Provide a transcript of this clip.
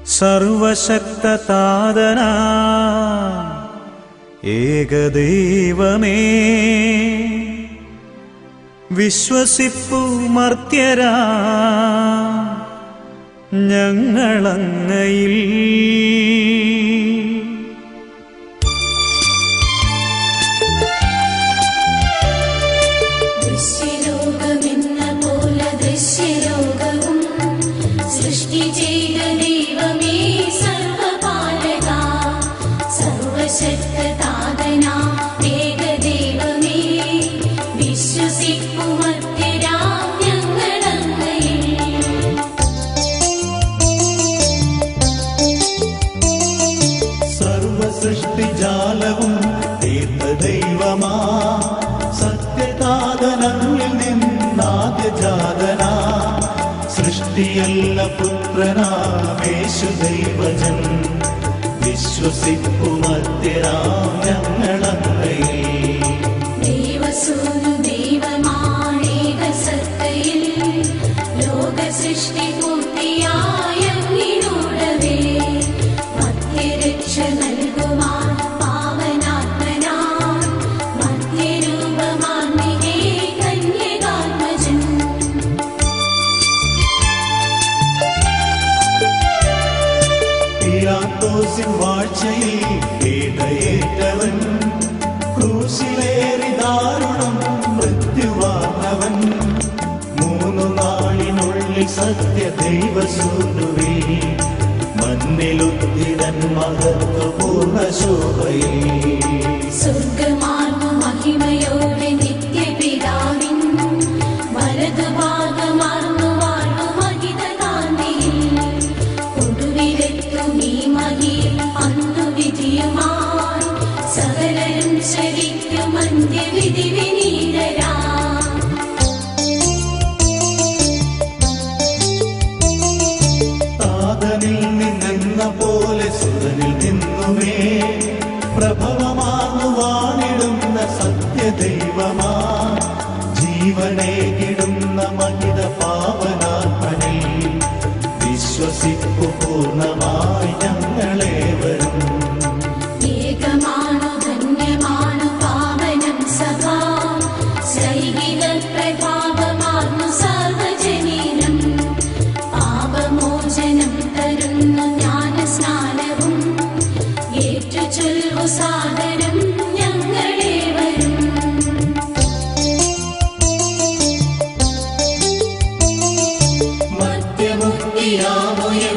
സർവശക്തതാതന ഏകദൈവമേ വിശ്വസിപ്പു മർത്യരാ ഞങ്ങളങ്ങയിൽ ദൃശ്യലോകമെന്ന പോലെ ദൃശ്യലോകവും സൃഷ്ടി ചെയ്ത ദൈവമേ സർവപാലക സർവശക്തതാതന ഏകദൈവമേ വിശ്വസിക്കുമത്തിരാം ഞങ്ങളങ്ങയിൽ സർവസൃഷ്ടിജാലവും തീർത്ത ദൈവമാ സത്യതാതനങ്ങളിൽ നിന്നാദ്യജാതന സൃഷ്ടിയല്ല പുത്രനാമേശു ദൈവജൻ വിശ്വസിക്കുമത്യരാം ഞങ്ങളങ്ങയിൽ ദൈവസൂനു ദൈവമാണേക സത്തയിൽ ലോക സൃഷ്ടി പൂർത്തിയായ നിന്നൂടവേ മധ്യരക്ഷ നൽകുമാൻ പാവനാത്മനാൻ മധ്യരൂപമാർന്നിരേ കന്യകാത്മജൻ പീലാത്തോസിൻ വാഴ്ചയിൽ പീഡയേറ്റവൻ ക്രൂശിലേറി ദാരുണം മൃത്യുവാർന്നവൻ മൂന്നു നാളിനുള്ളിൽ സത്യ ദൈവസൂനുവേ മണ്ണിലുദ്ധിതൻ മഹത്വപൂർണ്ണ ശോഭയിൽ സ്വർഗമാർന്നു മഹിമയോടെ നിത്യപിതാവിൻ വലതുഭാഗമാർന്നു വാഴ്ന്നു മഹിത കാന്തിയിൽ ഒടുവിലെത്തും ഈ മഹിയിൽ അന്നു വിധിയുമായി സകലരും ശരിക്കും അന്ത്യവിധി വിനീതരാ താതനിൽ നിന്നെന്ന പോലെ സുതനിൽ നിന്നുമേ പ്രഭവമാർന്നു വാണിടുന്ന സത്യദൈവമാ ജീവനെ കിടുന്ന മഹിത പാവനാത്മനിൽ വിശ്വസിപ്പു പൂർണ്ണമായി ഞങ്ങളേവരും ഏകമാണു ധന്യമാണു പാവനം സഭാ സൈഹിക പ്രഭാവമാർന്നു സർവജനീനം പാപമോചനം തരുന്നു ജ്ഞാനസ്നാനവും ഏറ്റു ചൊല്ലു സാദരം ഞങ്ങളേവരും മധ്യമുക്തിയാമോ